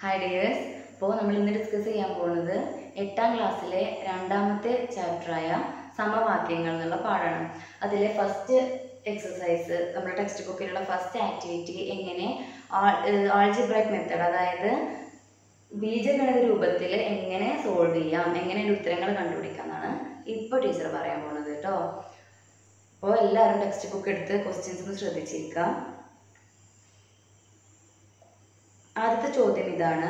hi dears അപ്പോൾ നമ്മൾ ഇന്ന് ഡിസ്കസ് ചെയ്യാൻ പോകുന്നത് എട്ടാം ക്ലാസ്സിലെ രണ്ടാമത്തെ ചാപ്റ്ററായ സമവാക്യങ്ങൾ എന്നുള്ള പാഠമാണ് അതിലെ ഫസ്റ്റ് എക്സസൈസ് നമ്മുടെ ടെക്സ്റ്റ് ബുക്കിലുള്ള ഫസ്റ്റ് ആക്ടിവിറ്റി എങ്ങനെ ആൾജിബ്രക് മെത്തഡ് അതായത് ബീജഗണിത രൂപത്തിൽ എങ്ങനെ സോൾവ് ചെയ്യാം എങ്ങനെ അതിൻ്റെ ഉത്തരങ്ങൾ കണ്ടുപിടിക്കാം എന്നാണ് ഇപ്പോൾ ടീച്ചർ പറയാൻ പോകുന്നത് കേട്ടോ അപ്പോൾ എല്ലാവരും ടെക്സ്റ്റ് ബുക്ക് എടുത്ത് ക്വസ്റ്റ്യൻസ് ഒന്ന് ശ്രദ്ധിച്ചിരിക്കാം ആദ്യത്തെ ചോദ്യം ഇതാണ്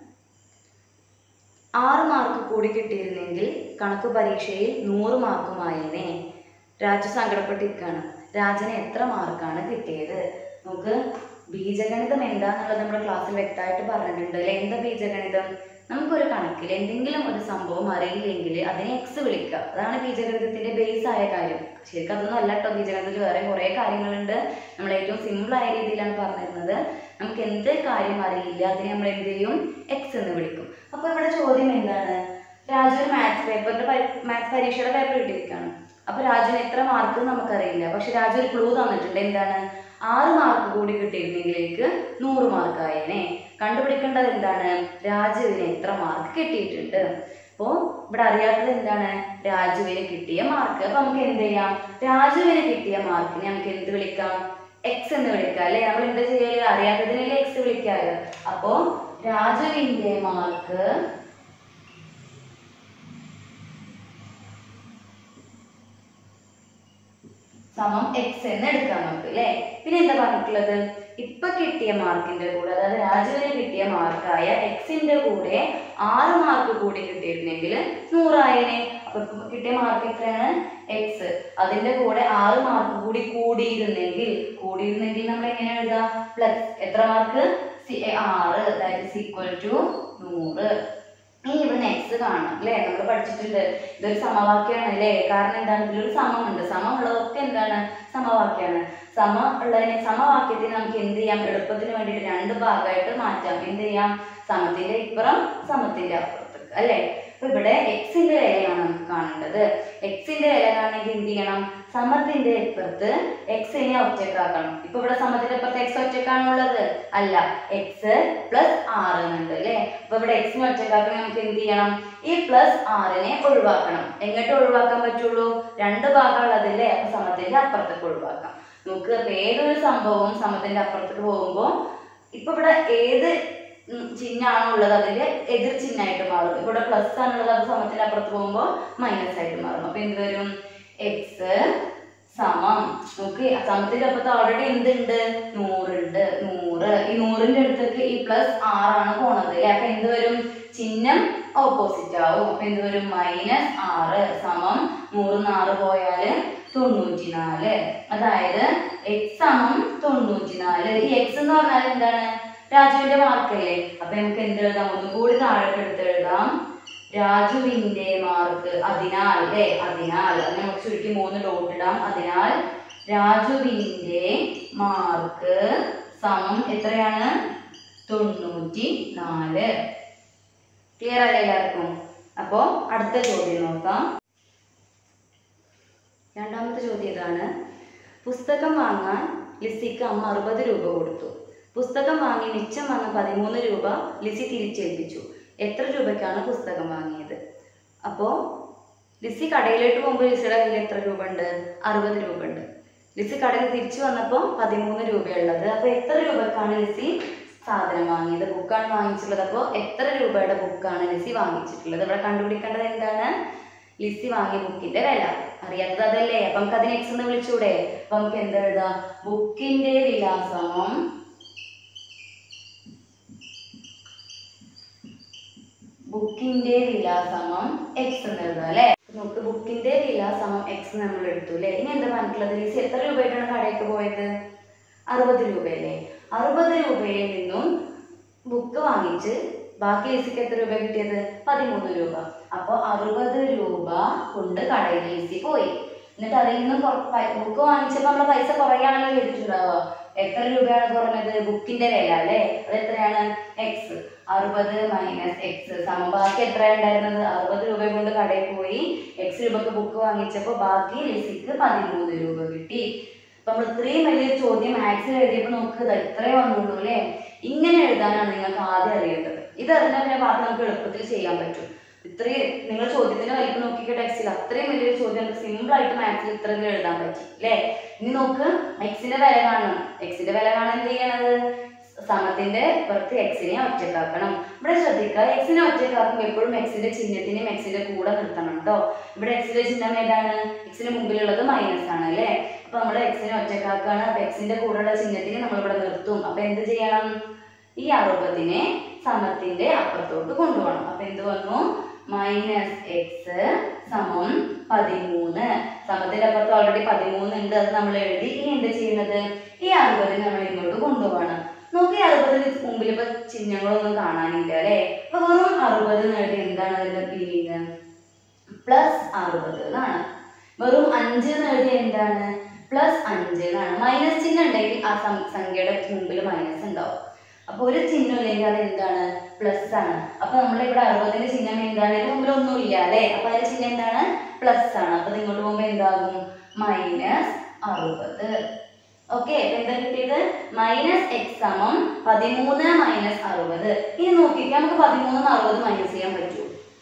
ആറ് മാർക്ക് കൂടി കിട്ടിയിരുന്നെങ്കിൽ കണക്ക് പരീക്ഷയിൽ നൂറ് മാർക്കുമായേനെ രാജു സങ്കടപ്പെട്ടിരിക്കുകയാണ് രാജന് എത്ര മാർക്കാണ് കിട്ടിയത് നമുക്ക് ബീജഗണിതം എന്താന്നുള്ളത് നമ്മുടെ ക്ലാസ്സിൽ വ്യക്തമായിട്ട് പറഞ്ഞിട്ടുണ്ട് അല്ലെ എന്താ ബീജഗണിതം നമുക്കൊരു കണക്കിൽ എന്തെങ്കിലും ഒരു സംഭവം അറിയില്ലെങ്കിൽ അതിനെ എക്സ് വിളിക്കുക അതാണ് ബീജഗണിതത്തിന്റെ ബേസ് ആയ കാര്യം ശരിക്കും അതൊന്നും അല്ല കേട്ടോ ബീജഗണിതത്തിൽ വേറെ കുറേ കാര്യങ്ങളുണ്ട് നമ്മൾ ഏറ്റവും സിമ്പിൾ ആയ രീതിയിലാണ് പറഞ്ഞിരുന്നത് നമുക്ക് എന്ത് കാര്യം അറിയില്ല അതിനെ നമ്മൾ എന്ത് ചെയ്യും എക്സ് എന്ന് വിളിക്കും അപ്പൊ ഇവിടെ ചോദ്യം എന്താണ് രാജുവിന് മാത്സ് പേപ്പറിന്റെ മാത്സ് പരീക്ഷയുടെ പേപ്പർ കിട്ടിയിരിക്കുകയാണ് അപ്പൊ രാജുവിന് എത്ര മാർക്ക് നമുക്കറിയില്ല പക്ഷെ രാജു ഒരു ക്ലൂ തന്നിട്ടുണ്ട് എന്താണ് ആറ് മാർക്ക് കൂടി കിട്ടിയിരുന്നെങ്കിലേക്ക് നൂറ് മാർക്ക് ആയേനെ കണ്ടുപിടിക്കേണ്ടത് എന്താണ് രാജുവിന് എത്ര മാർക്ക് കിട്ടിയിട്ടുണ്ട് അപ്പോൾ ഇവിടെ അറിയാത്തത് എന്താണ് രാജുവിന് കിട്ടിയ മാർക്ക് അപ്പൊ നമുക്ക് എന്ത് ചെയ്യാം രാജുവിന് കിട്ടിയ മാർക്കിനെ നമുക്ക് എന്ത് വിളിക്കാം എക്സ് എന്ന് വിളിക്കാം അല്ലെ നമ്മൾ എന്താ ചെയ്യല് അറിയാത്തതിനല്ലേ എക്സ് വിളിക്കാറ് അപ്പോ രാജുവിന്റെ മാർക്ക് സമം എക്സ് എന്ന് എടുക്കാം നമുക്ക് അല്ലെ പിന്നെ എന്താ പറഞ്ഞിട്ടുള്ളത് ഇപ്പൊ കിട്ടിയ മാർക്കിന്റെ കൂടെ അതായത് രാജുവിന് കിട്ടിയ മാർക്കായ എക്സിന്റെ കൂടെ ആറ് മാർക്ക് കൂടി കിട്ടിയിരുന്നെങ്കിൽ നൂറായനെ അപ്പൊ ഇപ്പൊ കിട്ടിയ മാർക്ക് എത്രയാണ് എക്സ് അതിന്റെ കൂടെ ആറ് മാർക്ക് കൂടി കൂടിയിരുന്നെങ്കിൽ കൂടിയിരുന്നെങ്കിൽ നമ്മൾ എങ്ങനെ എഴുതാം പ്ലസ് എത്ര മാർക്ക് ആറ് ദാറ്റ് ഇസ് ഈക്വൽ ടു നൂറ് ഇനി ഇവിടെ എക്സ് കാണണം അല്ലേ നമ്മൾ പഠിച്ചിട്ടുണ്ട് ഇതൊരു സമവാക്യമാണ് അല്ലേ കാരണം എന്താണ് ഇതിലൊരു സമമുണ്ട് സമം ഉള്ളതൊക്കെ എന്താണ് സമവാക്യമാണ് സമ ഉള്ളതിനെ സമവാക്യത്തിന് നമുക്ക് എന്ത് ചെയ്യാം എളുപ്പത്തിന് വേണ്ടിയിട്ട് രണ്ട് ഭാഗമായിട്ട് മാറ്റാം എന്ത് ചെയ്യാം സമത്തിന്റെ ഇപ്പുറം സമത്തിന്റെ അപ്പുറത്തേക്ക് അല്ലേ അപ്പൊ ഇവിടെ എക്സിന്റെ വിലയാണ് നമുക്ക് കാണേണ്ടത് എക്സിന്റെ വില കാണണമെങ്കിൽ എന്ത് ചെയ്യണം സമത്തിന്റെ ഇപ്പുറത്ത് എക്സിനെ ഒറ്റക്കാക്കണം ഇപ്പൊ ഇവിടെ സമത്തിന്റെ ഇപ്പുറത്ത് എക്സ് ഒറ്റക്കാണുള്ളത് അല്ല എക്സ് പ്ലസ് ആറ് എന്നുണ്ട് അല്ലേ അപ്പൊ ഇവിടെ എക്സിനെ ഒറ്റക്കാക്കണമെങ്കിൽ നമുക്ക് എന്ത് ചെയ്യണം ഈ പ്ലസ് ആറിനെ ഒഴിവാക്കണം എങ്ങോട്ട് ഒഴിവാക്കാൻ പറ്റുള്ളൂ രണ്ട് ഭാഗമുള്ളതല്ലേ അപ്പൊ സമത്തിന്റെ അപ്പുറത്തേക്ക് ഒഴിവാക്കാം നമുക്ക് ഇപ്പൊ ഏതൊരു സംഭവവും സമത്തിന്റെ അപ്പുറത്തേക്ക് പോകുമ്പോൾ ഇപ്പൊ ഇവിടെ ഏത് ഉം, ചിഹ്നമാണോ ഉള്ളത് അതിന്റെ എതിർ ചിഹ്നമായിട്ട് മാറും ഇപ്പൊ ഇവിടെ പ്ലസ് ആണുള്ളത് അത് സമത്തിന്റെ അപ്പുറത്ത് പോകുമ്പോൾ മൈനസ് ആയിട്ട് മാറും അപ്പൊ എന്ത് വരും എക്സ് സമം നമുക്ക് സമത്തിന്റെ അപ്പുറത്ത് ഓൾറെഡി എന്തുണ്ട് നൂറുണ്ട് നൂറ് ഈ നൂറിന്റെ അടുത്തേക്ക് ഈ പ്ലസ് ആറാണ് പോണത് അല്ലെ അപ്പൊ എന്ത് വരും ചിഹ്നം ഓപ്പോസിറ്റ് ആവും അപ്പൊ എന്ത് വരും മൈനസ് ആറ് സമം നൂറിന്ന് ആറ് പോയാല് തൊണ്ണൂറ്റിനാല് അതായത് എക്സ് സമം തൊണ്ണൂറ്റിനാല് ഈ എക്സ് എന്ന് പറഞ്ഞാൽ എന്താണ് രാജുവിന്റെ മാർക്കല്ലേ അപ്പൊ നമുക്ക് എന്ത് എഴുതാം ഒന്നും കൂടി താഴോട്ട് എടുത്ത് എഴുതാം രാജുവിന്റെ മാർക്ക് അതിനാൽ അല്ലേ അതിനാൽ അതിനെ നമുക്ക് ചുരുക്കി മൂന്ന് ഡോട്ട് ഇടാം അതിനാൽ രാജുവിന്റെ മാർക്ക് സമം എത്രയാണ് തൊണ്ണൂറ്റി നാല് ക്ലിയർ അല്ലേ എല്ലാവർക്കും അപ്പോ അടുത്ത ചോദ്യം നോക്കാം രണ്ടാമത്തെ ചോദ്യം ഇതാണ് പുസ്തകം വാങ്ങാൻ ലിസിക്ക് അമ്മ അറുപത് രൂപ കൊടുത്തു പുസ്തകം വാങ്ങി മിച്ചം വന്ന പതിമൂന്ന് രൂപ ലിസി തിരിച്ചേൽപ്പിച്ചു എത്ര രൂപയ്ക്കാണ് പുസ്തകം വാങ്ങിയത് അപ്പോൾ ലിസി കടയിലോട്ട് പോകുമ്പോൾ ലിസിയുടെ കയ്യിൽ എത്ര രൂപ ഉണ്ട് അറുപത് രൂപ ഉണ്ട് ലിസി കടയിൽ തിരിച്ചു വന്നപ്പോൾ പതിമൂന്ന് രൂപയുള്ളത് അപ്പോൾ എത്ര രൂപക്കാണ് ലിസി സാധനം വാങ്ങിയത് ബുക്കാണ് വാങ്ങിച്ചിട്ടുള്ളത് അപ്പോൾ എത്ര രൂപയുടെ ബുക്കാണ് ലിസി വാങ്ങിച്ചിട്ടുള്ളത് ഇവിടെ കണ്ടുപിടിക്കേണ്ടത് എന്താണ് ലിസി വാങ്ങിയ ബുക്കിന്റെ വില അറിയാത്തത് അതല്ലേ അപ്പൊ നമുക്ക് അതിനെ എക്സ് എന്ന് വിളിച്ചൂടെ അപ്പൊ നമുക്ക് എന്താ എഴുതാം ബുക്കിന്റെ വിലാസമം ബുക്കിന്റെ വിലാസമം എക്സ് എന്ന് എഴുതാം അല്ലെ നമുക്ക് ബുക്കിന്റെ വിലാസമം എക്സ് നമ്മൾ എടുത്തു അല്ലെ ഇനി എന്താ പറഞ്ഞിട്ടുള്ളത് ലിസി എത്ര രൂപയായിട്ടാണ് കടയിലേക്ക് പോയത് അറുപത് രൂപയല്ലേ അറുപത് രൂപയിൽ നിന്നും ബുക്ക് വാങ്ങിച്ച് ബാക്കി ലിസിക്ക് എത്ര രൂപ കിട്ടിയത് പതിമൂന്ന് രൂപ അപ്പോൾ അറുപത് രൂപ കൊണ്ട് കടയിൽ ലിസി പോയി എന്നിട്ട് അതിൽ നിന്നും ബുക്ക് വാങ്ങിച്ചപ്പോൾ നമ്മളെ പൈസ കുറയാണല്ലോ ചെയ്തിട്ടുണ്ടാവുക എത്ര രൂപയാണ് കുറഞ്ഞത് ബുക്കിന്റെ വില അല്ലേ അത് എത്രയാണ് എക്സ് അറുപത് മൈനസ് എക്സ് സമം ബാക്കി എത്ര ഉണ്ടായിരുന്നത് അറുപത് രൂപ കൊണ്ട് കടയിൽ പോയി എക്സ് രൂപക്ക് ബുക്ക് വാങ്ങിച്ചപ്പോൾ ബാക്കി ലിസിക്ക് പതിമൂന്ന് രൂപ കിട്ടി അപ്പൊ നമ്മൾ ഇത്രയും വലിയൊരു ചോദ്യം മാത്സിൽ എഴുതിയപ്പോൾ നമുക്ക് ഇത് ഇത്രേ വന്നുള്ളൂ അല്ലേ ഇങ്ങനെ എഴുതാനാണ് നിങ്ങൾക്ക് ആദ്യം അറിയേണ്ടത് ഇത് അറിഞ്ഞാൽ പിന്നെ ബാക്കി നമുക്ക് എളുപ്പത്തിൽ ചെയ്യാൻ പറ്റും ഇത്രയും നിങ്ങൾ ചോദ്യത്തിന്റെ വലിപ്പം നോക്കിയ ടെക്സ്റ്റിൽ അത്രയും വലിയൊരു ചോദ്യം നമുക്ക് സിമ്പിൾ ആയിട്ട് മാത്സിൽ ഇത്രയും എഴുതാൻ പറ്റി അല്ലേ ഇനി നോക്ക് എക്സിന്റെ വില കാണണം എക്സിന്റെ വില കാണാൻ എന്ത് ചെയ്യണത് സമത്തിന്റെ പുറത്ത് എക്സിനെ ഒറ്റക്കാക്കണം ഇവിടെ ശ്രദ്ധിക്കുക എക്സിനെ ഒറ്റക്കാക്കുമ്പോൾ എപ്പോഴും എക്സിന്റെ ചിഹ്നത്തിനെയും എക്സിന്റെ കൂടെ നിർത്തണം കേട്ടോ ഇവിടെ എക്സിന്റെ ചിഹ്നം ഏതാണ് എക്സിന് മുമ്പിലുള്ളത് മൈനസ് ആണ് അല്ലേ അപ്പൊ നമ്മൾ എക്സിനെ ഒറ്റക്കാക്കാണ് അപ്പൊ എക്സിന്റെ കൂടെയുള്ള ചിഹ്നത്തിനെ നമ്മൾ ഇവിടെ നിർത്തും അപ്പൊ എന്ത് ചെയ്യണം ഈ അറുപതിനെ സമത്തിന്റെ അപ്പുറത്തോട്ട് കൊണ്ടുപോകണം അപ്പൊ എന്ത് വന്നു മൈനസ് എക്സ് സമം പതിമൂന്ന് സമത്തിന്റെ അപ്പുറത്ത് ഓൾറെഡി പതിമൂന്ന് ഉണ്ട് അത് നമ്മൾ എഴുതി ഇനി എന്ത് ചെയ്യുന്നത് ഈ അറുപതിനെ നമ്മൾ ഇങ്ങോട്ട് കൊണ്ടുപോകണം നോക്കി അറുപതിന് മുമ്പിൽ ഇപ്പൊ ചിഹ്നങ്ങളൊന്നും കാണാനില്ല അല്ലെ അപ്പൊ വെറും അറുപത് നേടി എന്താണ് അതിന്റെ മീനിങ് പ്ലസ് അറുപത് എന്നാണ് വെറും അഞ്ച് നേടി എന്താണ് പ്ലസ് അഞ്ച് എന്നാണ് മൈനസ് ചിഹ്നം ഉണ്ടെങ്കിൽ ആ സം- സംഖ്യയുടെ മുമ്പിൽ മൈനസ് ഉണ്ടാവും അപ്പൊ ഒരു ചിഹ്നം ഇല്ലെങ്കിൽ അത് എന്താണ് പ്ലസ് ആണ് അപ്പൊ നമ്മൾ ഇവിടെ അറുപതിന്റെ ചിഹ്നം എന്താണ് ഇതിന് മുമ്പിൽ ഒന്നുമില്ല അല്ലെ അപ്പൊ അതിന്റെ ചിഹ്നം എന്താണ് പ്ലസ് ആണ് അപ്പൊ ഇത് ഇങ്ങോട്ട് പോകുമ്പോ എന്താകും മൈനസ് അറുപത് ഓക്കെ എന്താ കിട്ടിയത് മൈനസ് എക്സ് സമം പതിമൂന്ന് മൈനസ് അറുപത് ഇനി നോക്കിയിട്ട് നമുക്ക് പതിമൂന്ന് അറുപത് മൈനസ് ചെയ്യാൻ പറ്റുമോ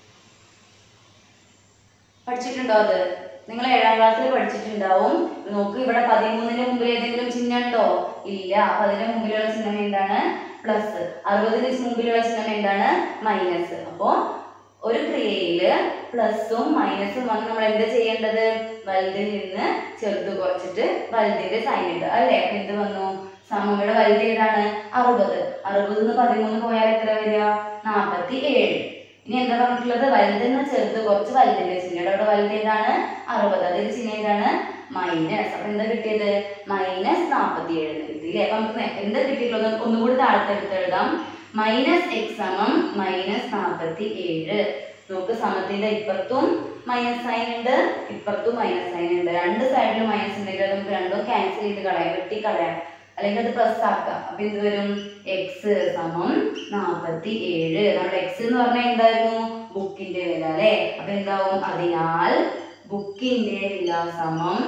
പഠിച്ചിട്ടുണ്ടോ അത് നിങ്ങൾ ഏഴാം ക്ലാസ്സിൽ പഠിച്ചിട്ടുണ്ടാവും നോക്ക് ഇവിടെ പതിമൂന്നിന് മുമ്പിൽ ഏതെങ്കിലും ചിഹ്നം ഉണ്ടോ ഇല്ല അപ്പൊ അതിന്റെ മുമ്പിലുള്ള ചിഹ്നം എന്താണ് പ്ലസ് അറുപതിന് മുമ്പിലുള്ള ചിഹ്നം എന്താണ് മൈനസ് അപ്പോ ഒരു ക്രിയയില് പ്ലസും മൈനസും വന്ന് നമ്മൾ എന്താ ചെയ്യേണ്ടത് വലുതിൽ നിന്ന് ചെറുത് കുറച്ചിട്ട് വലുതിന്റെ സൈൻ ഇടുക അല്ലേ അപ്പൊ എന്ത് വന്നു സമയുടെ വലുത് ഏതാണ് അറുപത് അറുപത് നിന്ന് പതിമൂന്ന് പോയാൽ എത്ര വരിക നാപ്പത്തി ഏഴ് ഇനി എന്താ പറഞ്ഞിട്ടുള്ളത് വലുതെന്ന് ചെറുത് കുറച്ച് വലുതിന്റെ ചിഹ്നം അവിടെ വലുത് ഏതാണ് അറുപത് അതിന്റെ ചിഹ്നം ഏതാണ് മൈനസ് അപ്പൊ എന്താ കിട്ടിയത് മൈനസ് നാപ്പത്തി ഏഴ് എന്ന് കിട്ടി അല്ലേ അപ്പൊ നമുക്ക് എന്താ കിട്ടിയിട്ടുള്ളത് ഒന്നുകൂടി താഴത്തെ എടുത്ത് എഴുതാം മൈനസ് എക്സ് സമം മൈനസ് നാപ്പത്തി ഏഴ് നോക്ക് സമത്തിന്റെ ഇപ്പുറത്തും മൈനസ് സൈൻ ഉണ്ട് ഇപ്പുറത്തും മൈനസ് സൈൻ ഉണ്ട് രണ്ട് സൈഡിലും മൈനസ് ഉണ്ടെങ്കിൽ അത് നമുക്ക് രണ്ടും ക്യാൻസൽ ചെയ്ത് കളയാം വെട്ടി കളയാം അല്ലെങ്കിൽ അത് പ്ലസ് ആക്കാം അപ്പൊ എന്ത് വരും എക്സ് സമം നാപ്പത്തി ഏഴ് നമ്മുടെ എക്സ് എന്ന് പറഞ്ഞാൽ എന്തായിരുന്നു ബുക്കിന്റെ വില അല്ലെ അപ്പൊ എന്താവും അതിനാൽ ബുക്കിന്റെ വില സമം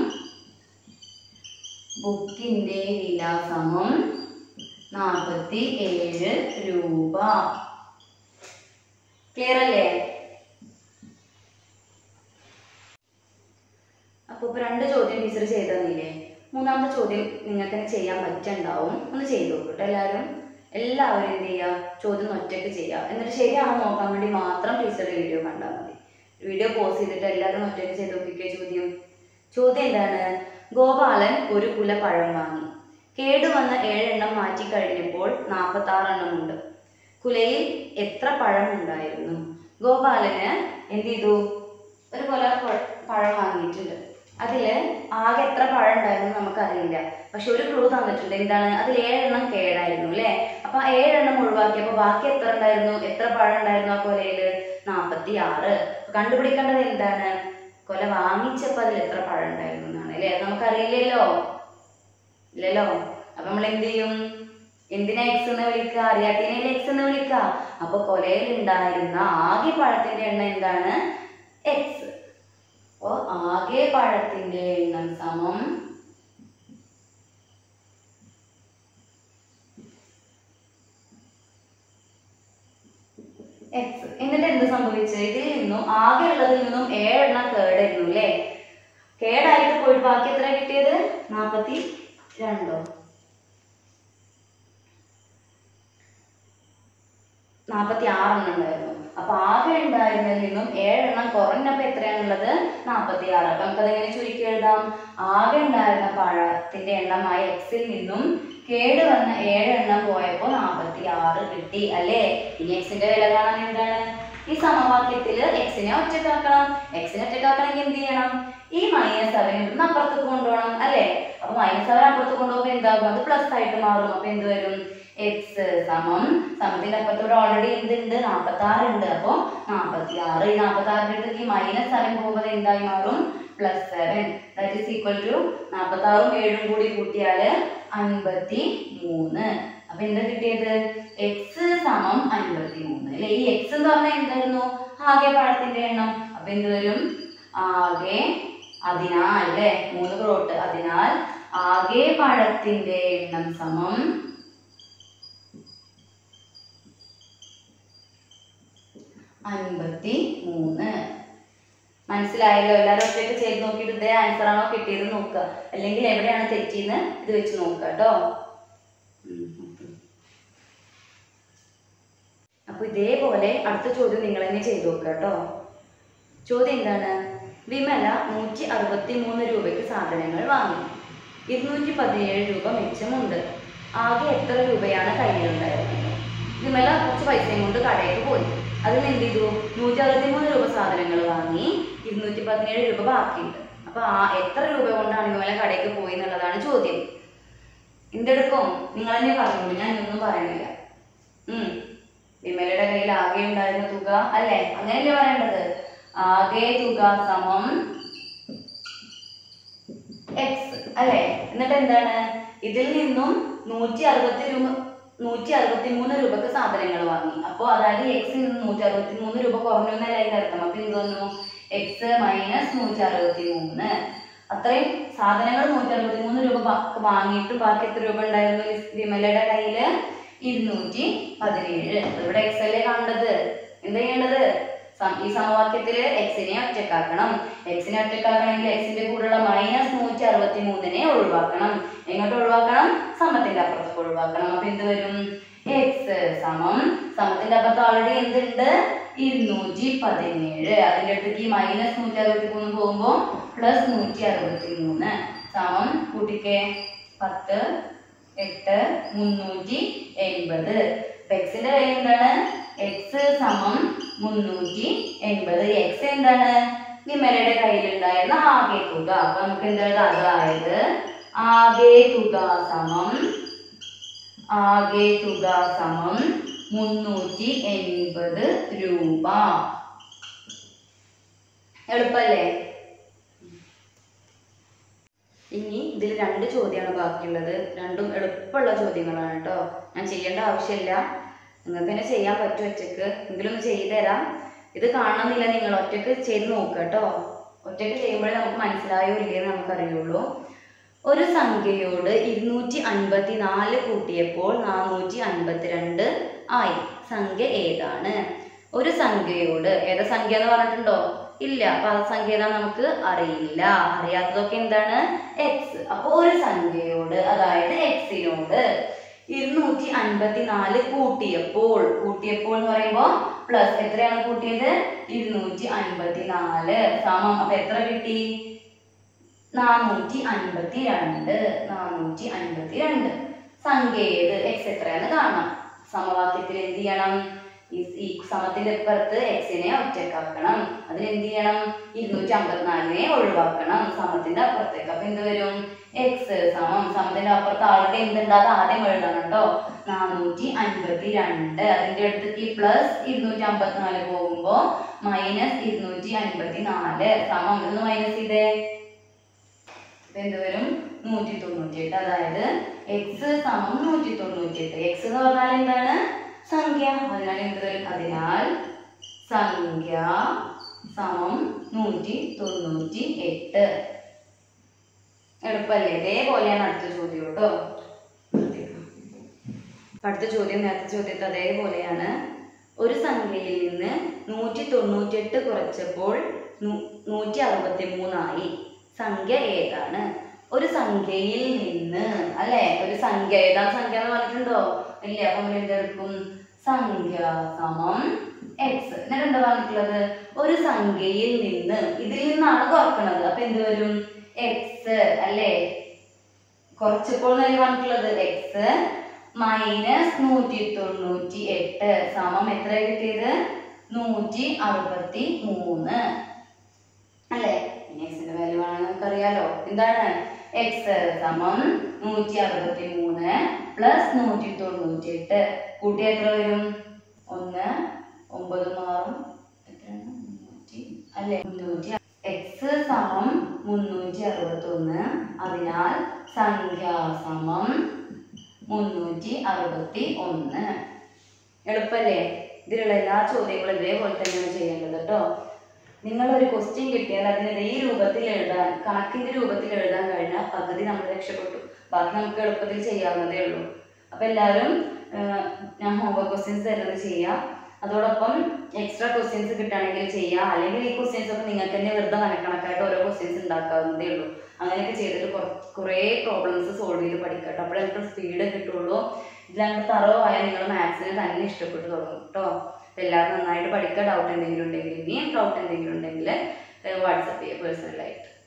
ബുക്കിന്റെ വില സമം നാപ്പത്തി ഏഴ് രൂപ ക്ലിയർ അല്ലേ അപ്പൊ ഇപ്പൊ രണ്ട് ചോദ്യം ടീച്ചർ ചെയ്തു തന്നില്ലേ മൂന്നാമത്തെ ചോദ്യം നിങ്ങൾക്ക് തന്നെ ചെയ്യാൻ പറ്റുണ്ടാവും ഒന്ന് ചെയ്തു നോക്കട്ടെ എല്ലാവരും എല്ലാവരും എന്ത് ചെയ്യുക ചോദ്യം ഒറ്റയ്ക്ക് ചെയ്യുക എന്നിട്ട് ശരിയാണോ നോക്കാൻ വേണ്ടി മാത്രം ടീച്ചറുടെ വീഡിയോ കണ്ടാൽ മതി വീഡിയോ പോസ്റ്റ് ചെയ്തിട്ട് എല്ലാവരും ഒറ്റയ്ക്ക് ചെയ്ത് നോക്കിക്കേ ചോദ്യം ചോദ്യം എന്താണ് ഗോപാലൻ ഒരു കുല പഴം വാങ്ങി കേടുവന്ന ഏഴെണ്ണം മാറ്റി കഴിഞ്ഞപ്പോൾ നാൽപ്പത്തി എണ്ണമുണ്ട് കുലയിൽ എത്ര പഴം ഉണ്ടായിരുന്നു ഗോപാലന് എന്ത് ചെയ്തു ഒരു കൊല പഴ- പഴം വാങ്ങിയിട്ടുണ്ട് അതില് ആകെ എത്ര പഴം ഉണ്ടായിരുന്നു നമുക്കറിയില്ല പക്ഷെ ഒരു ക്ലൂ തന്നിട്ടുണ്ട് എന്താണ് അതിൽ ഏഴെണ്ണം കേടായിരുന്നു അല്ലേ അപ്പൊ ആ ഏഴെണ്ണം ഒഴിവാക്കിയപ്പോ ബാക്കി എത്ര ഉണ്ടായിരുന്നു എത്ര പഴം ഉണ്ടായിരുന്നു ആ കൊലയില് നാപ്പത്തി ആറ് കണ്ടുപിടിക്കേണ്ടത് എന്താണ് കൊല വാങ്ങിച്ചപ്പോ അതിൽ എത്ര പഴം ഉണ്ടായിരുന്നു എന്നാണ് അല്ലേ അത് നമുക്കറിയില്ലല്ലോ ഇല്ലല്ലോ അപ്പൊ നമ്മൾ എന്ത് ചെയ്യും എന്തിനാ എക്സ് എന്ന് വിളിക്കുക അറിയാത്തതിനെ എക്സ് എന്ന് വിളിക്കുക അപ്പൊ കൊലയിൽ ഉണ്ടായിരുന്ന ആകെ പഴത്തിന്റെ എണ്ണം എന്താണ് എക്സ് അപ്പോ ആകെ പഴത്തിന്റെ എണ്ണം സമം എക്സ് എന്നിട്ട് എന്ത് സംഭവിച്ചു ഇതിൽ നിന്നും ആകെ ഉള്ളതിൽ നിന്നും ഏഴെണ്ണം കേടായിരുന്നു അല്ലേ കേടായിട്ട് പോയിട്ട് ബാക്കി എത്ര കിട്ടിയത് നാപ്പത്തി രണ്ടോ നാപ്പത്തി ആറെണ്ണം ഉണ്ടായിരുന്നു അപ്പൊ ആകെ ഉണ്ടായിരുന്നതിൽ നിന്നും ഏഴെണ്ണം കുറഞ്ഞപ്പോ എത്രയാണുള്ളത് നാപ്പത്തി ആറ് അപ്പൊ നമുക്കത് എങ്ങനെ ചുരുക്കി എഴുതാം ആകെ ഉണ്ടായിരുന്ന പഴത്തിന്റെ എണ്ണമായ എക്സിൽ നിന്നും കേട് വന്ന ഏഴെണ്ണം പോയപ്പോ നാപ്പത്തി ആറ് കിട്ടി അല്ലേ ഇനി എക്സിന്റെ വില കാണാൻ എന്താണ് ഈ സമവാക്യത്തില് എക്സിനെ ഒറ്റക്കാക്കണം എക്സിനെ ഒറ്റക്കാക്കണമെങ്കിൽ എന്ത് ചെയ്യണം ഈ മൈനസ് സെവൻ ഇവിടുന്ന് അപ്പുറത്തേക്ക് കൊണ്ടുപോകണം അല്ലേ അപ്പൊ മൈനസ് സെവൻ അപ്പുറത്ത് കൊണ്ടുപോകുമ്പോൾ എന്താകും അത് പ്ലസ് ആയിട്ട് മാറും അപ്പൊ എന്ത് വരും എക്സ് സമം സമത്തിന്റെ അപ്പുറത്ത് ഇവിടെ ഓൾറെഡി എന്തുണ്ട് നാപ്പത്തി ആറ് ഉണ്ട് അപ്പൊ നാപ്പത്തി ആറ് ഈ നാപ്പത്തി ആറിന്റെ അടുത്തേക്ക് ഈ മൈനസ് സെവൻ പോകുമ്പോൾ എന്തായി മാറും plus seven that is equal to നാപ്പത്തി ആറും ഏഴും കൂടി കൂട്ടിയാല് അൻപത്തി മൂന്ന് അപ്പൊ എന്താ കിട്ടിയത് എക്സ് സമം അൻപത്തി മൂന്ന് അല്ലെ ഈ എക്സ് എന്ന് പറഞ്ഞാൽ എന്തായിരുന്നു ആകെ പഴത്തിന്റെ എണ്ണം അപ്പൊ എന്ത് വരും ആകെ അതിനാൽ അല്ലെ മൂന്ന് പ്രോട്ട് അതിനാൽ ആകെ പഴത്തിന്റെ എണ്ണം സമം അൻപത്തി മൂന്ന് മനസ്സിലായല്ലോ എല്ലാവരും ഒറ്റയ്ക്ക് ചെയ്ത് നോക്കിയിട്ട് ഇതേ ആൻസർ ആണോ കിട്ടിയത് നോക്കുക അല്ലെങ്കിൽ എവിടെയാണ് തെറ്റിയെന്ന് ഇത് വെച്ച് നോക്കുക കേട്ടോ അപ്പൊ ഇതേപോലെ അടുത്ത ചോദ്യം നിങ്ങൾ തന്നെ ചെയ്തു നോക്കുക കേട്ടോ ചോദ്യം എന്താണ് വിമല നൂറ്റി അറുപത്തി മൂന്ന് രൂപയ്ക്ക് സാധനങ്ങൾ വാങ്ങി ഇരുന്നൂറ്റി പതിനേഴ് രൂപ മിച്ചമുണ്ട് ആകെ എത്ര രൂപയാണ് കയ്യിലുണ്ടായിരുന്നത് വിമല കുറച്ച് പൈസയും കൊണ്ട് കടയിൽ പോയി അതിന് എന്ത് ചെയ്തു നൂറ്റി അറുപത്തി മൂന്ന് രൂപ സാധനങ്ങൾ വാങ്ങി ഇരുന്നൂറ്റി പതിനേഴ് രൂപ ബാക്കിയുണ്ട് അപ്പൊ ആ എത്ര രൂപ കൊണ്ടാണ് വിമല കടയ്ക്ക് പോയി എന്നുള്ളതാണ് ചോദ്യം എന്തെടുക്കും നിങ്ങൾ തന്നെ പറഞ്ഞോളൂ ഞാൻ ഒന്നും പറയുന്നില്ല ഉം വിമലയുടെ കയ്യിൽ ആകെ ഉണ്ടായിരുന്ന തുക അല്ലേ അങ്ങനെയല്ലേ പറയേണ്ടത് ആകെ തുക സമം എക്സ് അല്ലേ എന്നിട്ട് എന്താണ് ഇതിൽ നിന്നും നൂറ്റി അറുപത്തി രൂപ നൂറ്റി അറുപത്തി മൂന്ന് രൂപക്ക് സാധനങ്ങൾ വാങ്ങി അപ്പോൾ അതായത് എക്സിൽ നിന്ന് നൂറ്റി അറുപത്തി മൂന്ന് രൂപ കുറഞ്ഞു എന്നല്ല അതിന്റെ അർത്ഥം അപ്പൊ എന്ത് വന്നു എക്സ് മൈനസ് നൂറ്റി അറുപത്തി മൂന്ന് അത്രയും സാധനങ്ങൾ നൂറ്റി അറുപത്തി മൂന്ന് രൂപ ബാ- വാങ്ങിയിട്ട് ബാക്കി എത്ര രൂപ ഉണ്ടായിരുന്നു ഈ വിമലയുടെ കയ്യില് ഇരുന്നൂറ്റി പതിനേഴ് ഇവിടെ എക്സ് അല്ലേ കണ്ടത് എന്താ ചെയ്യേണ്ടത് സം- ഈ സമവാക്യത്തില് എക്സിനെ ഒറ്റക്കാക്കണം എക്സിനെ ഒറ്റക്കാക്കണമെങ്കിൽ എക്സിന്റെ കൂടെയുള്ള മൈനസ് നൂറ്റി അറുപത്തി മൂന്നിനെ ഒഴിവാക്കണം എങ്ങോട്ട് ഒഴിവാക്കണം സമത്തിന്റെ അപ്പുറത്തേക്ക് ഒഴിവാക്കണം അപ്പൊ എന്ത് വരും എക്സ് സമം സമത്തിന്റെ അപ്പുറത്ത് ഓൾറെഡി എന്തുണ്ട് ഇരുന്നൂറ്റി പതിനേഴ് അതിന്റെ അടുത്തേക്ക് ഈ മൈനസ് നൂറ്റി അറുപത്തി മൂന്ന് പോകുമ്പോ പ്ലസ് നൂറ്റി അറുപത്തി മൂന്ന് സമം കൂട്ടിക്കേ പത്ത് എട്ട് മുന്നൂറ്റി എൺപത് എക്സിന്റെ വില എന്താണ് എക്സ് സമം മുന്നൂറ്റി എൺപത് എക്സ് എന്താണ് വിമലയുടെ കയ്യിലുണ്ടായിരുന്ന ആകെ തുക അപ്പൊ നമുക്ക് എന്താണ് അതായത് ആകെ തുക സമം ആകെ തുക സമം മുന്നൂറ്റി എൺപത് രൂപ എളുപ്പല്ലേ ഇനി ഇതിൽ രണ്ട് ചോദ്യമാണ് ബാക്കിയുള്ളത് രണ്ടും എളുപ്പമുള്ള ചോദ്യങ്ങളാണ് കേട്ടോ ഞാൻ ചെയ്യേണ്ട ആവശ്യമില്ല നിങ്ങൾക്ക് തന്നെ ചെയ്യാൻ പറ്റും ഒറ്റക്ക് എങ്കിലും ഒന്ന് ചെയ്തു തരാം ഇത് കാണണമെന്നില്ല നിങ്ങൾ ഒറ്റക്ക് ചെയ്ത് നോക്കുക കേട്ടോ ഒറ്റക്ക് ചെയ്യുമ്പോഴേ നമുക്ക് മനസ്സിലായോ ഇല്ലയെന്ന് നമുക്കറിയുള്ളൂ ഒരു സംഖ്യയോട് ഇരുന്നൂറ്റി അൻപത്തി നാല് കൂട്ടിയപ്പോൾ നാനൂറ്റി അൻപത്തിരണ്ട് ആയി സംഖ്യ ഏതാണ് ഒരു സംഖ്യയോട് ഏതാ സംഖ്യ എന്ന് പറഞ്ഞിട്ടുണ്ടോ ഇല്ല അപ്പൊ ആ സംഖ്യ ഏതാ നമുക്ക് അറിയില്ല അറിയാത്തതൊക്കെ എന്താണ് എക്സ് അപ്പൊ ഒരു സംഖ്യയോട് അതായത് എക്സിനോട് ഇരുന്നൂറ്റി അൻപത്തി നാല് കൂട്ടിയപ്പോൾ കൂട്ടിയപ്പോൾ എന്ന് പറയുമ്പോ പ്ലസ് എത്രയാണ് കൂട്ടിയത് ഇരുന്നൂറ്റി അൻപത്തി നാല് സമം അപ്പൊ എത്ര കിട്ടി നാനൂറ്റി അൻപത്തി രണ്ട് നാനൂറ്റി അൻപത്തി രണ്ട് സംഖ്യ ഏത് എക്സ് എത്രയാന്ന് കാണണം സമവാക്യത്തിൽ എന്ത് ചെയ്യണം ഈ ഈ സമത്തിന്റെ ഇപ്പുറത്ത് എക്സിനെ ഒറ്റക്കാക്കണം അതിന് എന്ത് ചെയ്യണം ഇരുന്നൂറ്റി അമ്പത്തിനാലിനെ ഒഴിവാക്കണം സമത്തിന്റെ അപ്പുറത്തേക്ക് അപ്പൊ എന്ത് വരും എക്സ് സമം സമത്തിന്റെ അപ്പുറത്ത് ആളുടെ എന്തുണ്ട് അത് ആദ്യം എഴുതണം കേട്ടോ നാനൂറ്റി അൻപത്തി രണ്ട് അതിന്റെ അടുത്തേക്ക് പ്ലസ് ഇരുന്നൂറ്റി അമ്പത്തിനാല് പോകുമ്പോ മൈനസ് ഇരുന്നൂറ്റി അൻപത്തി നാല് സമം എന്ന് മൈനസ് ചെയ്തേ അപ്പൊ എന്ത് വരും നൂറ്റി തൊണ്ണൂറ്റി എട്ട് അതായത് എക്സ് സമം നൂറ്റി തൊണ്ണൂറ്റി എട്ട് എക്സ് എന്ന് പറഞ്ഞാൽ എന്താണ് സംഖ്യ അതിനാൽ എന്ത് വരും അതിനാൽ സംഖ്യ സമം നൂറ്റി തൊണ്ണൂറ്റി എട്ട് എളുപ്പല്ലേ ഇതേപോലെയാണ് അടുത്ത ചോദ്യം കേട്ടോ അടുത്ത ചോദ്യം നേരത്തെ ചോദ്യത്തെ അതേപോലെയാണ് ഒരു സംഖ്യയിൽ നിന്ന് നൂറ്റി തൊണ്ണൂറ്റിയെട്ട് കുറച്ചപ്പോൾ നൂ- നൂറ്റി അറുപത്തി മൂന്നായി സംഖ്യ ഏതാണ് ഒരു സംഖ്യയിൽ നിന്ന് അല്ലെ ഒരു സംഖ്യ ഏതാണ് സംഖ്യ എന്ന് പറഞ്ഞിട്ടുണ്ടോ ഇല്ല അപ്പൊ നമ്മൾ എന്തെടുക്കും സംഖ്യ സമം എക്സ് എന്നിട്ട് എന്താ പറഞ്ഞിട്ടുള്ളത് ഒരു സംഖ്യയിൽ നിന്ന് ഇതിൽ നിന്നാണ് കുറക്കണത് അപ്പൊ എന്ത് വരും എക്സ് അല്ലേ കുറച്ചപ്പോൾ എന്നല്ലേ പറഞ്ഞിട്ടുള്ളത് എക്സ് മൈനസ് നൂറ്റി തൊണ്ണൂറ്റി എട്ട് സമം എത്ര കിട്ടിയത് നൂറ്റി അറുപത്തി മൂന്ന് അല്ലേ ഇനി എക്സിന്റെ വാല്യൂ ആണ് നമുക്കറിയാലോ എന്താണ് എക്സ് സമം നൂറ്റി അറുപത്തി മൂന്ന് പ്ലസ് നൂറ്റി തൊണ്ണൂറ്റി എട്ട് കൂട്ടി എത്ര വരും ഒന്ന് ഒമ്പത് ആറും എത്രയാണ് മുന്നൂറ്റി അല്ലേ മുന്നൂറ്റി എക്സ് സമം മുന്നൂറ്റി അറുപത്തി ഒന്ന് അതിനാൽ സംഖ്യ സമം മുന്നൂറ്റി അറുപത്തി ഒന്ന് എളുപ്പല്ലേ ഇതിലുള്ള എല്ലാ ചോദ്യങ്ങളും ഇതേപോലെ തന്നെയാണ് ചെയ്യേണ്ടത് കേട്ടോ നിങ്ങളൊരു ക്വസ്റ്റ്യൻ കിട്ടിയാൽ അതിനെ ഈ രൂപത്തിൽ എഴുതാൻ കണക്കിന്റെ രൂപത്തിൽ എഴുതാൻ കഴിഞ്ഞാൽ പകുതി നമ്മൾ രക്ഷപ്പെട്ടു ബാക്കി നമുക്ക് എളുപ്പത്തിൽ ചെയ്യാവുന്നതേ ഉള്ളൂ അപ്പോൾ എല്ലാവരും ആഹ്, ഞാൻ ഹോംവർക്ക് ക്വസ്റ്റ്യൻസ് തരുന്നത് ചെയ്യാം അതോടൊപ്പം എക്സ്ട്രാ ക്വസ്റ്റ്യൻസ് കിട്ടുകയാണെങ്കിൽ ചെയ്യാം അല്ലെങ്കിൽ ഈ ക്വസ്റ്റ്യൻസ് ഒക്കെ നിങ്ങൾക്ക് തന്നെ വെറുതെ മനക്കണക്കായിട്ട് ഓരോ ക്വസ്റ്റ്യൻസ് ഉണ്ടാക്കാവുന്നതേ ഉള്ളൂ അങ്ങനെയൊക്കെ ചെയ്തിട്ട് കുറ- കുറേ പ്രോബ്ലംസ് സോൾവ് ചെയ്ത് പഠിക്കട്ടോ അപ്പോഴേ നമുക്ക് സ്പീഡ് കിട്ടുള്ളൂ ഇതിലങ്ങ് തറവായാൽ നിങ്ങൾ മാത്സിനെ തന്നെ ഇഷ്ടപ്പെട്ടു തുടങ്ങും കേട്ടോ അപ്പോൾ എല്ലാവരും നന്നായിട്ട് പഠിക്കുക ഡൗട്ട് എന്തെങ്കിലും ഉണ്ടെങ്കിൽ ഇനിയും ഡൗട്ട് എന്തെങ്കിലും ഉണ്ടെങ്കിൽ വാട്സപ്പ് ചെയ്യുക പേഴ്സണലായിട്ട്